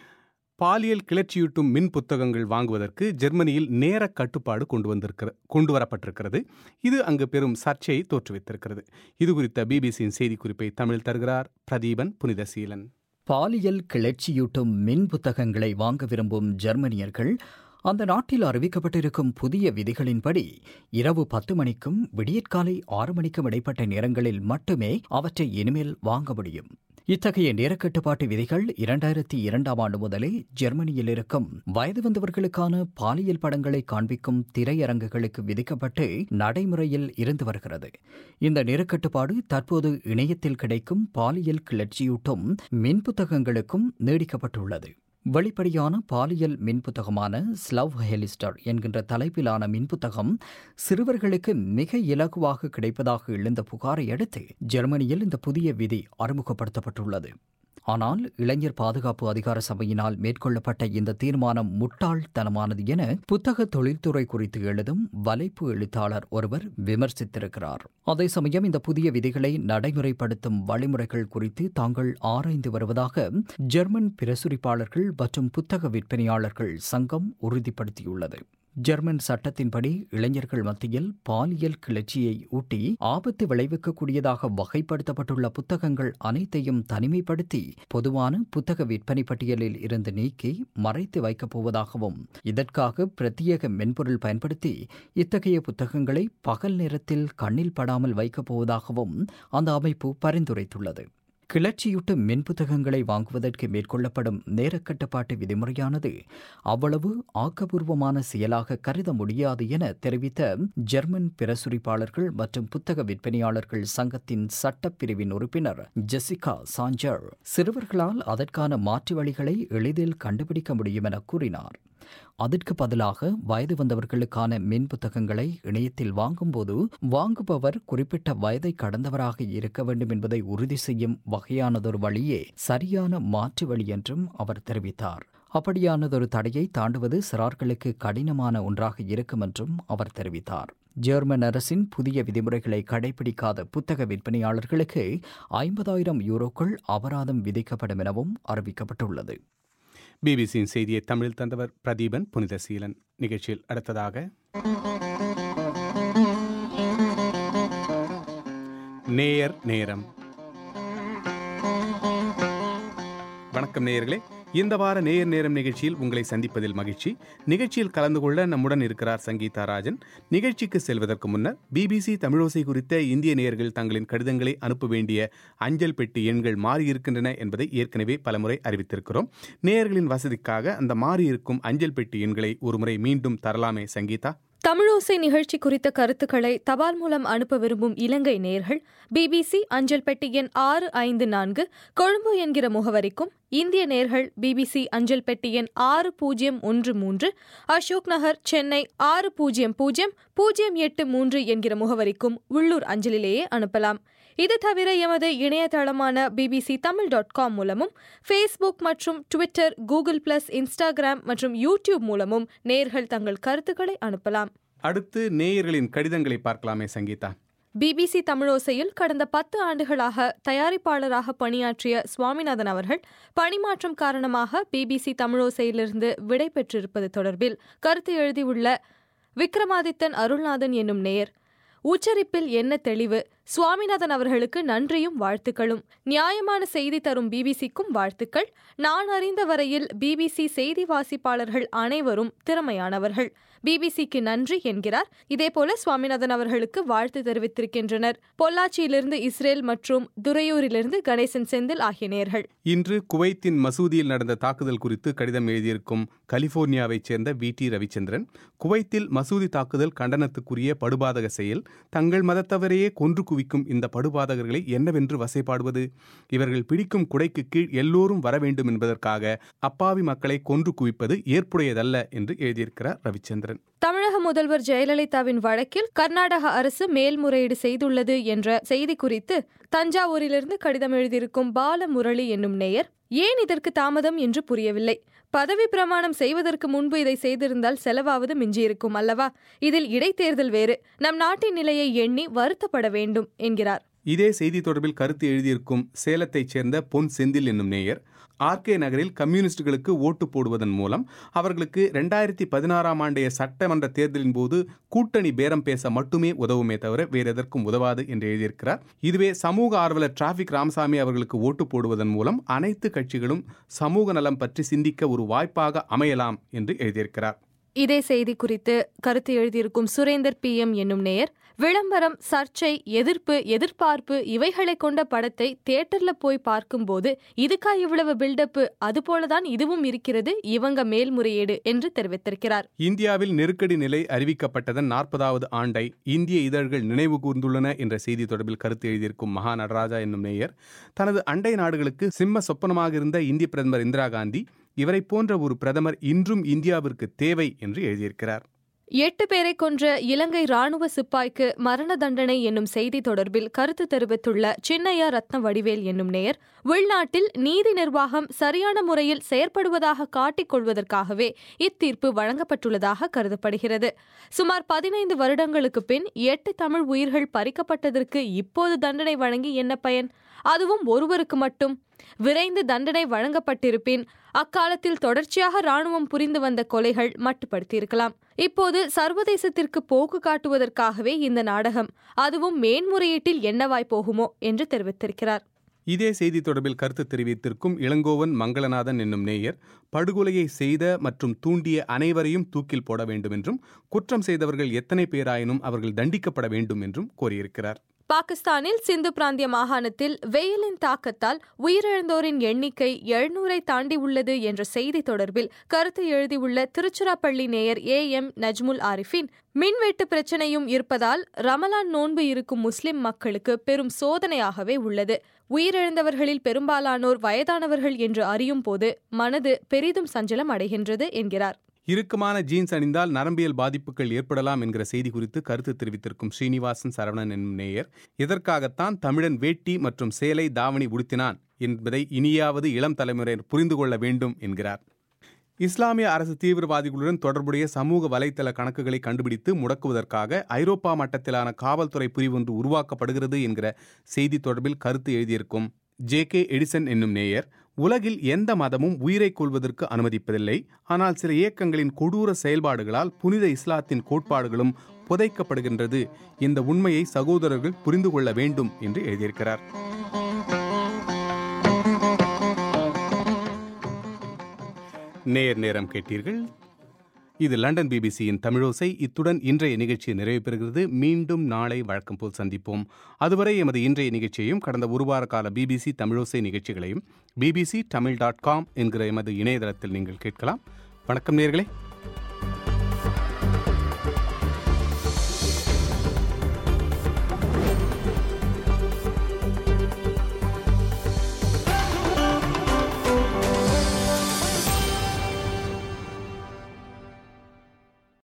பாலியல் கிளர்ச்சியூட்டும் மின் புத்தகங்கள் வாங்குவதற்கு ஜெர்மனியில் நேர கட்டுப்பாடு கொண்டு வந்திருக்கிற கொண்டு வரப்பட்டிருக்கிறது இது அங்கு பெரும் சர்ச்சையை தோற்றுவித்திருக்கிறது இது குறித்த பிபிசியின் செய்திக்குறிப்பை தமிழ் தருகிறார் பிரதீபன் புனிதசீலன் பாலியல் கிளர்ச்சியூட்டும் மின் புத்தகங்களை வாங்க விரும்பும் ஜெர்மனியர்கள் அந்த நாட்டில் அறிவிக்கப்பட்டிருக்கும் புதிய விதிகளின்படி இரவு பத்து மணிக்கும் விடியற்காலை ஆறு மணிக்கும் இடைப்பட்ட நேரங்களில் மட்டுமே அவற்றை இனிமேல் வாங்க முடியும் இத்தகைய நேரக்கட்டுப்பாட்டு விதிகள் இரண்டாயிரத்தி இரண்டாம் ஆண்டு முதலே ஜெர்மனியில் இருக்கும் வயது வந்தவர்களுக்கான பாலியல் படங்களை காண்பிக்கும் திரையரங்குகளுக்கு விதிக்கப்பட்டு நடைமுறையில் இருந்து வருகிறது இந்த நேரக்கட்டுப்பாடு தற்போது இணையத்தில் கிடைக்கும் பாலியல் கிளர்ச்சியூட்டும் மின் புத்தகங்களுக்கும் நீடிக்கப்பட்டுள்ளது வெளிப்படையான பாலியல் மின்புத்தகமான ஸ்லவ் ஹெலிஸ்டர் என்கின்ற தலைப்பிலான மின்புத்தகம் சிறுவர்களுக்கு மிக இலகுவாக கிடைப்பதாக எழுந்த புகாரை அடுத்து ஜெர்மனியில் இந்த புதிய விதி அறிமுகப்படுத்தப்பட்டுள்ளது ஆனால் இளைஞர் பாதுகாப்பு அதிகார சபையினால் மேற்கொள்ளப்பட்ட இந்த தீர்மானம் முட்டாள்தனமானது என புத்தக தொழில்துறை குறித்து எழுதும் வலைப்பு எழுத்தாளர் ஒருவர் விமர்சித்திருக்கிறார் அதே சமயம் இந்த புதிய விதிகளை நடைமுறைப்படுத்தும் வழிமுறைகள் குறித்து தாங்கள் ஆராய்ந்து வருவதாக ஜெர்மன் பிரசுரிப்பாளர்கள் மற்றும் புத்தக விற்பனையாளர்கள் சங்கம் உறுதிப்படுத்தியுள்ளது ஜெர்மன் சட்டத்தின்படி இளைஞர்கள் மத்தியில் பாலியல் கிளர்ச்சியை ஊட்டி ஆபத்து விளைவிக்கக்கூடியதாக வகைப்படுத்தப்பட்டுள்ள புத்தகங்கள் அனைத்தையும் தனிமைப்படுத்தி பொதுவான புத்தக விற்பனை பட்டியலில் இருந்து நீக்கி மறைத்து வைக்கப் போவதாகவும் இதற்காக பிரத்யேக மென்பொருள் பயன்படுத்தி இத்தகைய புத்தகங்களை பகல் நேரத்தில் கண்ணில் படாமல் வைக்கப் போவதாகவும் அந்த அமைப்பு பரிந்துரைத்துள்ளது கிளர்ச்சியூட்டு மின்புத்தகங்களை வாங்குவதற்கு மேற்கொள்ளப்படும் நேரக்கட்டுப்பாட்டு விதிமுறையானது அவ்வளவு ஆக்கபூர்வமான செயலாக கருத முடியாது என தெரிவித்த ஜெர்மன் பிரசுரிப்பாளர்கள் மற்றும் புத்தக விற்பனையாளர்கள் சங்கத்தின் சட்டப்பிரிவின் உறுப்பினர் ஜெசிகா சாஞ்சர் சிறுவர்களால் அதற்கான மாற்று வழிகளை எளிதில் கண்டுபிடிக்க முடியும் என கூறினார் அதற்கு பதிலாக வயது வந்தவர்களுக்கான மின் புத்தகங்களை இணையத்தில் வாங்கும்போது வாங்குபவர் குறிப்பிட்ட வயதை கடந்தவராக இருக்க வேண்டும் என்பதை உறுதி செய்யும் வகையானதொரு வழியே சரியான மாற்று வழி என்றும் அவர் தெரிவித்தார் அப்படியானதொரு தடையை தாண்டுவது சிறார்களுக்கு கடினமான ஒன்றாக இருக்கும் என்றும் அவர் தெரிவித்தார் ஜெர்மன் அரசின் புதிய விதிமுறைகளை கடைபிடிக்காத புத்தக விற்பனையாளர்களுக்கு ஐம்பதாயிரம் யூரோக்கள் அபராதம் விதிக்கப்படும் எனவும் அறிவிக்கப்பட்டுள்ளது பிபிசியின் செய்தியை தமிழில் தந்தவர் பிரதீபன் புனிதசீலன் நிகழ்ச்சியில் அடுத்ததாக நேயர் நேரம் வணக்கம் நேயர்களே இந்த வார நேயர் நேரம் நிகழ்ச்சியில் உங்களை சந்திப்பதில் மகிழ்ச்சி நிகழ்ச்சியில் கலந்து கொள்ள நம்முடன் இருக்கிறார் சங்கீதா ராஜன் நிகழ்ச்சிக்கு செல்வதற்கு முன்னர் பிபிசி தமிழோசை குறித்த இந்திய நேயர்கள் தங்களின் கடிதங்களை அனுப்ப வேண்டிய அஞ்சல் பெட்டி எண்கள் மாறியிருக்கின்றன என்பதை ஏற்கனவே பலமுறை அறிவித்திருக்கிறோம் நேயர்களின் வசதிக்காக அந்த மாறியிருக்கும் அஞ்சல் பெட்டி எண்களை ஒருமுறை மீண்டும் தரலாமே சங்கீதா தமிழோசை நிகழ்ச்சி குறித்த கருத்துக்களை தபால் மூலம் அனுப்ப விரும்பும் இலங்கை நேயர்கள் பிபிசி அஞ்சல் பெட்டி எண் ஆறு ஐந்து நான்கு கொழும்பு என்கிற முகவரிக்கும் இந்திய நேர்கள் பிபிசி அஞ்சல் பெட்டி எண் ஆறு பூஜ்ஜியம் ஒன்று மூன்று அசோக் நகர் சென்னை ஆறு பூஜ்ஜியம் பூஜ்ஜியம் பூஜ்ஜியம் எட்டு மூன்று என்கிற முகவரிக்கும் உள்ளூர் அஞ்சலிலேயே அனுப்பலாம் இது தவிர எமது இணையதளமான பிபிசி தமிழ் டாட் காம் மூலமும் ஃபேஸ்புக் மற்றும் ட்விட்டர் கூகுள் பிளஸ் இன்ஸ்டாகிராம் மற்றும் யூடியூப் மூலமும் நேர்கள் தங்கள் கருத்துக்களை அனுப்பலாம் அடுத்து நேயர்களின் கடிதங்களை பார்க்கலாமே சங்கீதா பிபிசி தமிழோசையில் கடந்த பத்து ஆண்டுகளாக தயாரிப்பாளராக பணியாற்றிய சுவாமிநாதன் அவர்கள் பணிமாற்றம் காரணமாக பிபிசி தமிழோசையிலிருந்து விடை பெற்றிருப்பது தொடர்பில் கருத்து எழுதியுள்ள விக்ரமாதித்தன் அருள்நாதன் என்னும் நேயர் உச்சரிப்பில் என்ன தெளிவு சுவாமிநாதன் அவர்களுக்கு நன்றியும் வாழ்த்துக்களும் நியாயமான செய்தி தரும் பிபிசிக்கும் வாழ்த்துக்கள் நான் அறிந்த வரையில் பிபிசி செய்தி வாசிப்பாளர்கள் அனைவரும் திறமையானவர்கள் பிபிசிக்கு நன்றி என்கிறார் இதேபோல சுவாமிநாதன் அவர்களுக்கு வாழ்த்து தெரிவித்திருக்கின்றனர் பொள்ளாச்சியிலிருந்து இஸ்ரேல் மற்றும் துறையூரிலிருந்து கணேசன் செந்தில் ஆகிய நேர்கள் இன்று குவைத்தின் மசூதியில் நடந்த தாக்குதல் குறித்து கடிதம் எழுதியிருக்கும் கலிபோர்னியாவைச் சேர்ந்த வி டி ரவிச்சந்திரன் குவைத்தில் மசூதி தாக்குதல் கண்டனத்துக்குரிய படுபாதக செயல் தங்கள் மதத்தவரையே கொன்று குவிக்கும் இந்த படுபாதகர்களை என்னவென்று வசைபாடுவது இவர்கள் பிடிக்கும் குடைக்கு கீழ் எல்லோரும் வர வேண்டும் என்பதற்காக அப்பாவி மக்களை கொன்று குவிப்பது ஏற்புடையதல்ல என்று எழுதியிருக்கிறார் ரவிச்சந்திரன் தமிழக முதல்வர் ஜெயலலிதாவின் வழக்கில் கர்நாடக அரசு மேல்முறையீடு செய்துள்ளது என்ற செய்தி குறித்து தஞ்சாவூரிலிருந்து கடிதம் எழுதியிருக்கும் பாலமுரளி என்னும் நேயர் ஏன் இதற்கு தாமதம் என்று புரியவில்லை பதவி பிரமாணம் செய்வதற்கு முன்பு இதை செய்திருந்தால் செலவாவது மிஞ்சியிருக்கும் அல்லவா இதில் இடைத்தேர்தல் வேறு நம் நாட்டின் நிலையை எண்ணி வருத்தப்பட வேண்டும் என்கிறார் இதே செய்தி தொடர்பில் கருத்து எழுதியிருக்கும் சேலத்தைச் சேர்ந்த பொன் செந்தில் என்னும் நேயர் ஆர்கே நகரில் கம்யூனிஸ்டுகளுக்கு ஓட்டு போடுவதன் மூலம் அவர்களுக்கு ரெண்டாயிரத்தி பதினாறாம் ஆண்டைய சட்டமன்ற தேர்தலின் போது கூட்டணி பேரம் பேச மட்டுமே உதவுமே தவிர வேறு எதற்கும் உதவாது என்று எழுதியிருக்கிறார் இதுவே சமூக ஆர்வலர் டிராபிக் ராமசாமி அவர்களுக்கு ஓட்டு போடுவதன் மூலம் அனைத்து கட்சிகளும் சமூக நலம் பற்றி சிந்திக்க ஒரு வாய்ப்பாக அமையலாம் என்று எழுதியிருக்கிறார் இதே செய்தி குறித்து கருத்து எழுதியிருக்கும் சுரேந்தர் பி எம் என்னும் நேயர் விளம்பரம் சர்ச்சை எதிர்ப்பு எதிர்பார்ப்பு இவைகளை கொண்ட படத்தை தியேட்டர்ல போய் பார்க்கும்போது இதுக்கா இவ்வளவு பில்டப்பு அதுபோலதான் இதுவும் இருக்கிறது இவங்க மேல்முறையீடு என்று தெரிவித்திருக்கிறார் இந்தியாவில் நெருக்கடி நிலை அறிவிக்கப்பட்டதன் நாற்பதாவது ஆண்டை இந்திய இதழ்கள் நினைவு கூர்ந்துள்ளன என்ற செய்தி தொடர்பில் கருத்து எழுதியிருக்கும் மகா நடராஜா என்னும் நேயர் தனது அண்டை நாடுகளுக்கு சிம்ம சொப்பனமாக இருந்த இந்திய பிரதமர் இந்திரா காந்தி இவரை போன்ற ஒரு பிரதமர் இன்றும் இந்தியாவிற்கு தேவை என்று எழுதியிருக்கிறார் எட்டு பேரை கொன்ற இலங்கை ராணுவ சிப்பாய்க்கு மரண தண்டனை என்னும் செய்தி தொடர்பில் கருத்து தெரிவித்துள்ள சின்னையா ரத்ன வடிவேல் என்னும் நேயர் உள்நாட்டில் நீதி நிர்வாகம் சரியான முறையில் செயற்படுவதாக காட்டிக் கொள்வதற்காகவே இத்தீர்ப்பு வழங்கப்பட்டுள்ளதாக கருதப்படுகிறது சுமார் பதினைந்து வருடங்களுக்கு பின் எட்டு தமிழ் உயிர்கள் பறிக்கப்பட்டதற்கு இப்போது தண்டனை வழங்கி என்ன பயன் அதுவும் ஒருவருக்கு மட்டும் விரைந்து தண்டனை வழங்கப்பட்டிருப்பின் அக்காலத்தில் தொடர்ச்சியாக ராணுவம் புரிந்து வந்த கொலைகள் மட்டுப்படுத்தியிருக்கலாம் இப்போது சர்வதேசத்திற்கு போக்கு காட்டுவதற்காகவே இந்த நாடகம் அதுவும் மேன்முறையீட்டில் என்னவாய் போகுமோ என்று தெரிவித்திருக்கிறார் இதே செய்தி தொடர்பில் கருத்து தெரிவித்திருக்கும் இளங்கோவன் மங்களநாதன் என்னும் நேயர் படுகொலையை செய்த மற்றும் தூண்டிய அனைவரையும் தூக்கில் போட வேண்டும் என்றும் குற்றம் செய்தவர்கள் எத்தனை பேராயினும் அவர்கள் தண்டிக்கப்பட வேண்டும் என்றும் கோரியிருக்கிறார் பாகிஸ்தானில் சிந்து பிராந்திய மாகாணத்தில் வெயிலின் தாக்கத்தால் உயிரிழந்தோரின் எண்ணிக்கை எழுநூறை தாண்டி உள்ளது என்ற செய்தி தொடர்பில் கருத்து எழுதியுள்ள திருச்சிராப்பள்ளி நேயர் ஏ எம் நஜ்முல் ஆரிஃபின் மின்வெட்டு பிரச்சனையும் இருப்பதால் ரமலான் நோன்பு இருக்கும் முஸ்லிம் மக்களுக்கு பெரும் சோதனையாகவே உள்ளது உயிரிழந்தவர்களில் பெரும்பாலானோர் வயதானவர்கள் என்று அறியும் போது மனது பெரிதும் சஞ்சலம் அடைகின்றது என்கிறார் இறுக்கமான ஜீன்ஸ் அணிந்தால் நரம்பியல் பாதிப்புகள் ஏற்படலாம் என்கிற செய்தி குறித்து கருத்து தெரிவித்திருக்கும் ஸ்ரீனிவாசன் சரவணன் என்னும் நேயர் இதற்காகத்தான் தமிழன் வேட்டி மற்றும் சேலை தாவணி உடுத்தினான் என்பதை இனியாவது இளம் தலைமுறையினர் புரிந்து கொள்ள வேண்டும் என்கிறார் இஸ்லாமிய அரசு தீவிரவாதிகளுடன் தொடர்புடைய சமூக வலைத்தள கணக்குகளை கண்டுபிடித்து முடக்குவதற்காக ஐரோப்பா மட்டத்திலான காவல்துறை பிரிவு ஒன்று உருவாக்கப்படுகிறது என்கிற செய்தி தொடர்பில் கருத்து எழுதியிருக்கும் ஜே கே எடிசன் என்னும் நேயர் உலகில் எந்த மதமும் உயிரை கொள்வதற்கு அனுமதிப்பதில்லை ஆனால் சில இயக்கங்களின் கொடூர செயல்பாடுகளால் புனித இஸ்லாத்தின் கோட்பாடுகளும் புதைக்கப்படுகின்றது இந்த உண்மையை சகோதரர்கள் புரிந்து கொள்ள வேண்டும் என்று எழுதியிருக்கிறார் நேர் நேரம் கேட்டீர்கள் இது லண்டன் பிபிசியின் தமிழோசை இத்துடன் இன்றைய நிகழ்ச்சி நிறைவு பெறுகிறது மீண்டும் நாளை வழக்கம் போல் சந்திப்போம் அதுவரை எமது இன்றைய நிகழ்ச்சியையும் கடந்த ஒரு வார கால பிபிசி தமிழோசை நிகழ்ச்சிகளையும் பிபிசி தமிழ் டாட் காம் என்கிற எமது இணையதளத்தில் நீங்கள் கேட்கலாம் வணக்கம் நேர்களே